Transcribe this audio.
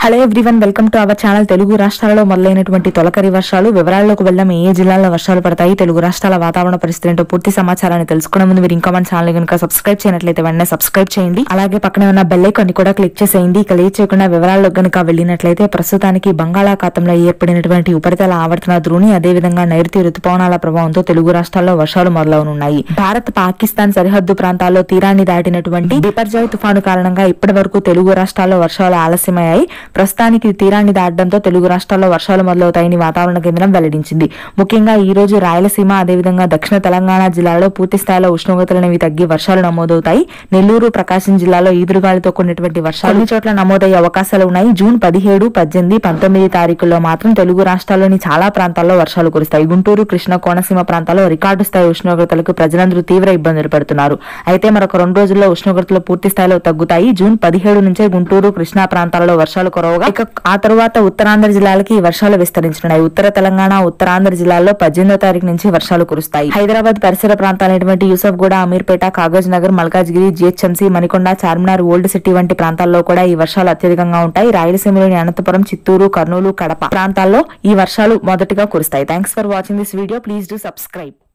hello everyone welcome to our channel Telugu రాష్ట్రాలలో మొదలైనటువంటి తొలకరి వర్షాలు వివరాల్లోకి వెళ్దాం ఏ ఏ జిల్లాల్లో వర్షాలు పడతాయి తెలుగు రాష్ట్రాల వాతావరణ పరిస్థితి ఏంటో పూర్తి సమాచారాన్ని తెలుసుకునే ముందు మీరు ఇంకా మన ఛానల్ కనుక సబ్స్క్రైబ్ చేయనట్లయితే వెంటనే సబ్స్క్రైబ్ చేయండి అలాగే పక్కనే ఉన్న బెల్ ఐకాన్ ని కూడా క్లిక్ చేసేయండి ఇక లేట్ చేయకుండా వివరాల్లో గనుక వెళ్ళినట్లయితే ప్రస్తుతానికి బంగాళాఖాతంలో ఏర్పడినటువంటి ఉపరితల ఆవర్తన ద్రోణి అదేవిధంగా నైరుతి రుతుపవనాల ప్రభావంతో తెలుగు రాష్ట్రాల్లో వర్షాలు మొదలవనున్నాయి భారత్ పాకిస్తాన్ సరిహద్దు ప్రాంతాల్లో తీరాన్ని దాటినటువంటి బిపర్జాయ్ తుఫాను కారణంగా ఇప్పటి వరకు తెలుగు రాష్ట్రాల్లో వర్షాలు ఆలస్యమయ్యాయి ప్రస్తుతానికి తీరాన్ని దాటడంతో తెలుగు రాష్ట్రాల్లో వర్షాలు మొదలవుతాయని వాతావరణ కేంద్రం వెల్లడించింది ముఖ్యంగా ఈ రోజు రాయలసీమ అదేవిధంగా దక్షిణ తెలంగాణ జిల్లాలో పూర్తి స్థాయిలో ఉష్ణోగ్రతలు అనేవి తగ్గి వర్షాలు నమోదవుతాయి నెల్లూరు ప్రకాశం జిల్లాలో ఈదురుగాలితో కూడినటువంటి వర్షాలు కొన్ని చోట్ల నమోదయ్యే అవకాశాలు ఉన్నాయి జూన్ పదిహేడు పద్దెనిమిది పంతొమ్మిది తారీఖుల్లో మాత్రం తెలుగు రాష్ట్రాల్లోని చాలా ప్రాంతాల్లో వర్షాలు కురుస్తాయి గుంటూరు కృష్ణ కోనసీమ ప్రాంతాల్లో రికార్డు స్థాయి ఉష్ణోగ్రతలకు ప్రజలందరూ తీవ్ర ఇబ్బందులు పడుతున్నారు అయితే మరొక రెండు రోజుల్లో ఉష్ణోగ్రతలు పూర్తి స్థాయిలో తగ్గుతాయి జూన్ పదిహేడు నుంచే గుంటూరు కృష్ణా ప్రాంతాల్లో వర్షాలు కురవగా ఇక ఆ తరువాత ఉత్తరాంధ్ర జిల్లాలకి ఈ వర్షాలు విస్తరించనున్నాయి ఉత్తర తెలంగాణ ఉత్తరాంధ్ర జిల్లాల్లో పద్దెనిమిదో తారీఖు నుంచి వర్షాలు కురుస్తాయి హైదరాబాద్ పరిసర ప్రాంతాలైనటువంటి Yousufguda Ameerpet Kagaz Nagar Malkajgiri GHMC Manikonda Charminar old city వంటి ప్రాంతాల్లో కూడా ఈ వర్షాలు అత్యధికంగా ఉంటాయి రాయలసీమలోని అనంతపురం చిత్తూరు కర్నూలు కడప ప్రాంతాల్లో ఈ వర్షాలు మొదటిగా కురుస్తాయి thanks for watching this video please do subscribe